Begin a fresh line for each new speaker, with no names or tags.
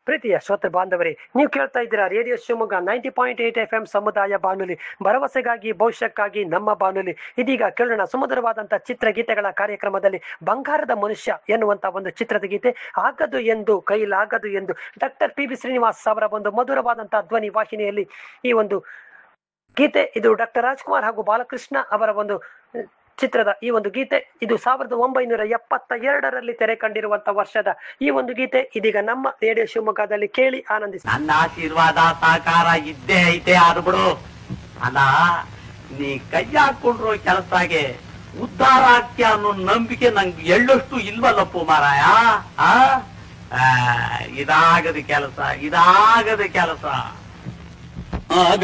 ಪ್ರೀತಿಯ ಶ್ರೋತೃ ಬಾಂಧವರೇ ನೀವು ಕೇಳ್ತಾ ಇದ್ದೀರಾ radio Shivamogga ninety point eight F M ಸಮುದಾಯ ಬಾನುಲಿ ಭರವಸೆಗಾಗಿ ಭವಿಷ್ಯಕ್ಕಾಗಿ ನಮ್ಮ ಬಾನುಲಿ ಇದೀಗ ಕೇಳೋಣ ಸುಮಧುರವಾದಂತಹ ಚಿತ್ರಗೀತೆಗಳ ಕಾರ್ಯಕ್ರಮದಲ್ಲಿ ಬಂಗಾರದ ಮನುಷ್ಯ ಎನ್ನುವಂತ ಒಂದು ಚಿತ್ರದ ಗೀತೆ ಆಗದು ಎಂದು ಕೈಲಾಗದು ಎಂದು ಡಾಕ್ಟರ್ ಪಿ ಬಿ ಶ್ರೀನಿವಾಸ್ ಅವರ ಒಂದು ಮಧುರವಾದಂತಹ ಧ್ವನಿ ವಾಹಿನಿಯಲ್ಲಿ ಈ ಒಂದು ಗೀತೆ ಇದು ಡಾಕ್ಟರ್ ರಾಜ್ಕುಮಾರ್ ಹಾಗೂ ಬಾಲಕೃಷ್ಣ ಅವರ ಒಂದು ಅಹ್, ಚಿತ್ರದ ಈ ಒಂದು ಗೀತೆ ಇದು ಸಾವಿರದ ಒಂಬೈನೂರ ಎಪ್ಪತ್ತ ಎರಡರಲ್ಲಿ ತೆರೆ ಕಂಡಿರುವಂತ ವರ್ಷದ ಈ ಒಂದು ಗೀತೆ ಇದೀಗ ನಮ್ಮ ರೇಡಿಯೋ ಶಿವಮೊಗ್ಗದಲ್ಲಿ ಕೇಳಿ ಆನಂದಿಸಿ
ನನ್ನ ಆಶೀರ್ವಾದ ಸಹಕಾರ ಇದ್ದೇ ಐತೆ ಆದ್ ಬಿಡು ಅಲ್ಲ ನೀ ಕೈ ಹಾಕೊಂಡ್ರು ಕೆಲಸದಾಗೆ ಉದ್ಧಾರ ಆಗ್ತೀಯ ಅನ್ನೋ ನಂಬಿಕೆ ನಂಗೆ ಎಳ್ಳಷ್ಟು ಇಲ್ವಲ್ಲಪ್ಪು ಮಾರಾಯ ಆ? ಆ, ಇದಾಗದ ಕೆಲಸ ಇದಾಗದ ಕೆಲಸ